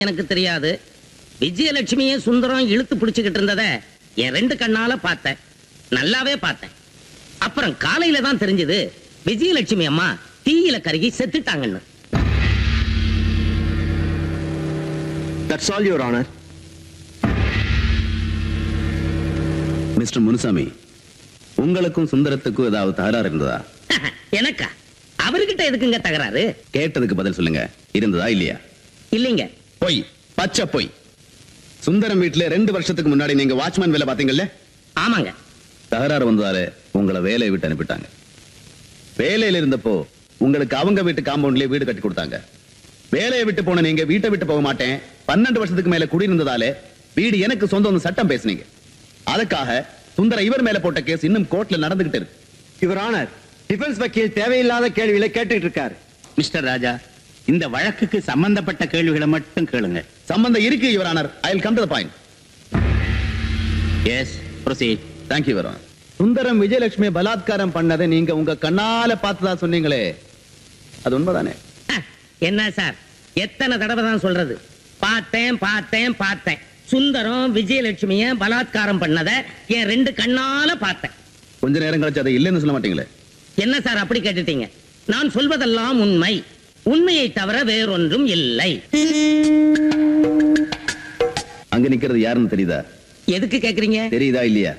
எனக்கு தெரியாது விஜயலட்சுமியே சுந்தரம் இழுத்து பிடிச்சுக்கிட்டு இருந்தத என் ரெண்டு கண்ணால பார்த்தேன் நல்லாவே பார்த்தேன் அப்புறம் காலையில தான் தெரிஞ்சது விஜயலட்சுமி அம்மா தீயில கருகி செத்துட்டாங்கன்னு that's all your honour mister Munusamy உங்களுக்கும் சுந்தரத்துக்கும் ஏதாவது தகராறு இருந்ததா எனக்கா அவர்கிட்ட எதுக்குங்க தகராறு கேட்டதுக்கு பதில் சொல்லுங்க இருந்ததா இல்லையா இல்லைங்க பொய் பச்சை பொய் சுந்தரம் வீட்டுல ரெண்டு வருஷத்துக்கு முன்னாடி நீங்க வாட்ச்மேன் வேலை பாத்தீங்கல்ல ஆமாங்க தகராறு வந்ததாலே உங்களை வேலையை விட்டு அனுப்பிட்டாங்க வேலையில இருந்தப்போ உங்களுக்கு அவங்க வீட்டு காம்பவுண்ட்லயே வீடு கட்டி கொடுத்தாங்க வேலையை விட்டு போன நீங்க வீட்டை விட்டு போக மாட்டேன் பன்னெண்டு வருஷத்துக்கு மேல குடியிருந்ததாலே வீடு எனக்கு சொந்தம் சட்டம் பேசுனீங்க அதுக்காக சுந்தர இவர் மேல போட்ட கேஸ் இன்னும் கோர்ட்ல நடந்துகிட்டு இருக்கு யுவர் ஆனர் டிஃபென்ஸ் வக்கீல் தேவையில்லாத கேள்விகளை கேட்டுட்டு இருக்காரு மிஸ்டர் ராஜா இந்த வழக்குக்கு சம்பந்தப்பட்ட கேள்விகளை மட்டும் கேளுங்க சம்பந்தம் இருக்கு your honour I will come to the point yes proceed thank you your Sundaram Vijayalakshmi பலாத்காரம் பண்ணதை நீங்க உங்க கண்ணால பார்த்ததா சொன்னீங்களே அது உண்மைதானே ஹ, என்ன சார் எத்தனை தடவை தான் சொல்றது பார்த்தேன் பார்த்தேன் பார்த்தேன் சுந்தரம் விஜயலட்சுமிய பலாத்காரம் பண்ணத என் ரெண்டு கண்ணால பார்த்தேன் கொஞ்ச நேரம் கழிச்சு அதை இல்லைன்னு சொல்ல மாட்டீங்களே என்ன சார் அப்படி கேட்டுட்டீங்க நான் சொல்வதெல்லாம் உண்மை உண்மையை தவிர வேறொன்றும் இல்லை அங்க நிக்கிறது யாருன்னு தெரியுதா எதுக்கு கேக்குறீங்க தெரியுதா இல்லையா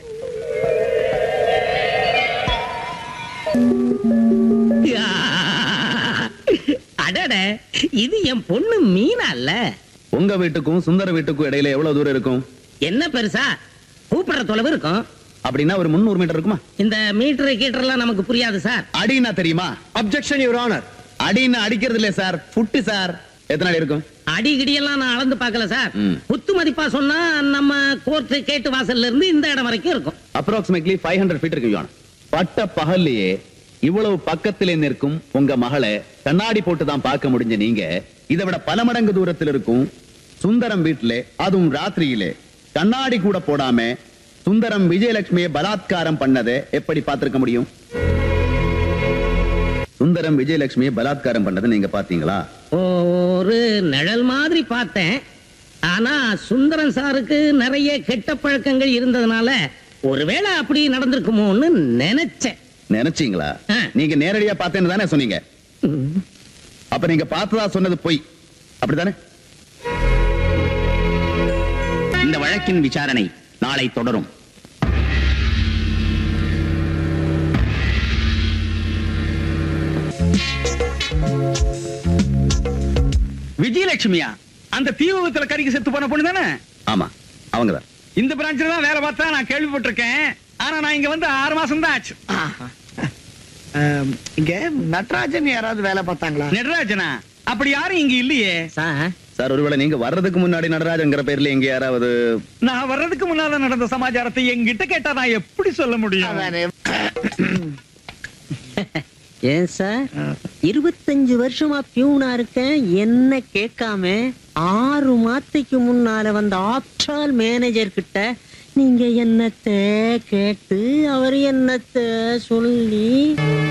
அடட இது என் பொண்ணு மீனா இல்ல உங்க வீட்டுக்கும் சுந்தர வீட்டுக்கும் இடையில எவ்வளவு தூரம் இருக்கும் என்ன பெருசா கூப்பிடுற தொலைவு இருக்கும் அப்படின்னா ஒரு முந்நூறு மீட்டர் இருக்குமா இந்த மீட்டர் கீட்டர்லாம் நமக்கு புரியாது சார் அடின்னா தெரியுமா அப்ஜெக்ஷன் யுவர் ஆனர் அடின்னு அடிக்கிறது இல்ல சார் புட்டு சார் எத்தனை அடி இருக்கும் அடி கிடியெல்லாம் நான் அளந்து பார்க்கல சார் ம். குத்து மதிப்பா சொன்னா நம்ம கோர்ட் கேட்டு வாசல்ல இருந்து இந்த இடம் வரைக்கும் இருக்கும் அப்ராக்சிமேட்லி ஃபைவ் ஹண்ட்ரட் ஃபீட் இருக்கு யுவான். பட்ட பகல்லையே இவ்வளவு பக்கத்திலே நிற்கும் உங்க மகளை கண்ணாடி போட்டு தான் பார்க்க முடிஞ்ச நீங்க இதை விட பல மடங்கு தூரத்தில் இருக்கும் சுந்தரம் வீட்டிலே அதுவும் ராத்திரியிலே கண்ணாடி கூட போடாம சுந்தரம் விஜயலட்சுமியை பலாத்காரம் பண்ணதை எப்படி பார்த்திருக்க முடியும் சுந்தரம் விஜயலட்சுமியை பலாத்காரம் பண்ணதை நீங்க பாத்தீங்களா ஒரு நிழல் மாதிரி பார்த்தேன் ஆனா சுந்தரம் சாருக்கு நிறைய கெட்ட பழக்கங்கள் இருந்ததுனால ஒருவேளை அப்படி நடந்திருக்குமோன்னு நினைச்சேன் நினைச்சீங்களா ஆ. நீங்க நேரடியா பார்த்தேன்னு தானே சொன்னீங்க ம். அப்ப நீங்க பார்த்ததா சொன்னது பொய் அப்படித்தானே இந்த வழக்கின் விசாரணை நாளை தொடரும் விஜயலட்சுமியா அந்த தீ விபத்துல கறிக்கு செத்து போன பொண்ணு தானே ஆமா அவங்கதான் இந்த பிரான்ச்ல தான் வேலை பார்த்தா நான் கேள்விப்பட்டிருக்கேன் ஆனா நான் இங்க வந்து ஆறு மாசம் தான் ஆச்சு இங்க நட்ராஜன் யாராவது வேலை பார்த்தாங்களா நடராஜனா அப்படி யாரும் இங்க இல்லையே சார் சார் ஒருவேளை நீங்க வர்றதுக்கு முன்னாடி நடராஜங்கிற பேர்ல எங்க யாராவது நான் வர்றதுக்கு முன்னால நடந்த சமாச்சாரத்தை என்கிட்ட கேட்டா நான் எப்படி சொல்ல முடியும் அதானே. ஏன் சார் இருபத்தஞ்சு வருஷமா பியூனா இருக்கேன் என்ன கேட்காம ஆறு மாத்தைக்கு முன்னால வந்த ஆப்டால் மேனேஜர் கிட்ட நீங்க என்னத்த கேட்டு அவர் என்னத்த சொல்லி